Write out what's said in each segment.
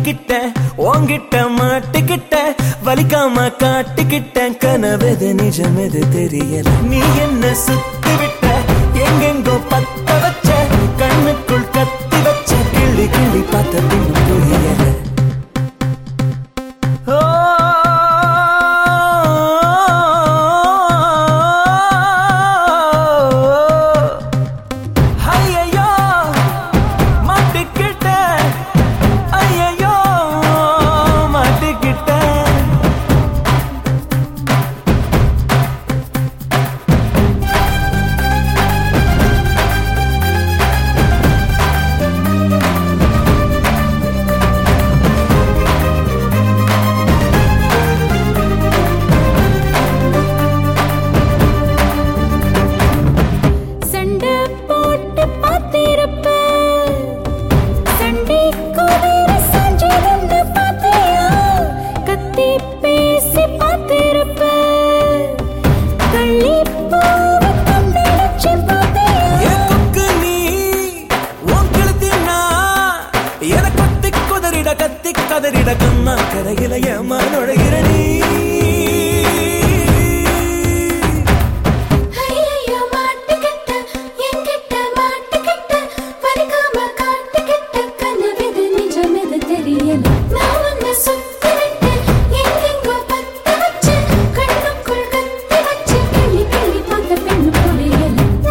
மாட்டிக்கிட்டேன் உன்கிட்ட மாட்டிக்கிட்டேன் வலிக்காம காட்டிக்கிட்டேன் கனவெது நிஜமெது தெரியல நீ என்ன சுத்தி விட்ட எங்கெங்கோ பத்த வச்ச கண்ணுக்குள் கத்தி வச்ச கிள்ளி கிள்ளி பார்த்த பின்னும் புரியல ஓ ஐயையோ மாட்டிக்கிட்டேன் ஐயையோ மாட்டிக்கிட்டேன் சண்டை போட்டு பார்த்திருப்ப சண்டை குதிர சாஞ்சிருந்து பார்த்தியா கத்தி பேசி பார்த்திருப்ப கள்ளி பூவை கொண்டடிச்சு பார்த்தியா என் கொக்கு நீ உன் கழுத்தி நான் என கொத்தி குதறிட கத்தி கதறிட கம்மா கரையில ஏமா நுழைகிற நீ ஐயையோ மாட்டிக்கிட்ட என்கிட்ட மாட்டிக்கிட்ட பறிக்காம காட்டிக்கிட்ட கனவெது நிஜமெது தெரியல நான் உன்னை சுத்தி விட்டேன் எங்கெங்கோ பத்த வச்சு கண்ணுக்குள் கத்தி வச்சு கிள்ளி கிள்ளி பார்த்த பெண்ணு புரியல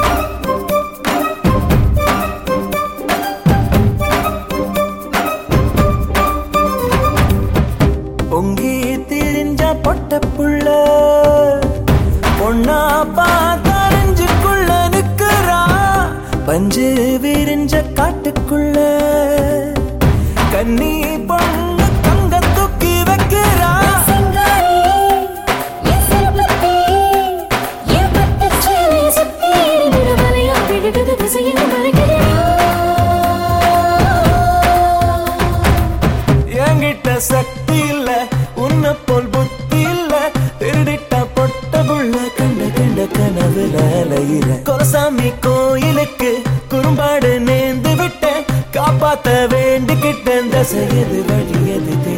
பொங்கி திரிஞ்ச பொட்ட புள்ள பொண்ணா பார்த்தறிஞ்சுக்குள்ள நிக்கிறா பஞ்சு விரிஞ்ச காட்டுக்குள்ள கண்ணி பொண்ணு கங்க தூக்கி வைக்கிறா சிங்காரி என் சிறுபத்தி என் பட்டுச் சேலை சுத்தி விடுவலையா விடுகுது திசையில் மறைக்கிறா என்கிட்ட சக்தி இல்ல உன்னை போல் புத்தி இல்ல திருடிட்ட பொட்ட புள்ள கண்ட கண்ட கனவுல அலையிற கொலசாமி கோயிலுக்கு குறும்பாடு நேர்ந்து விட்டேன் காப்பாத்த வேண்டிக்கிட்டேன் தசையது வழியது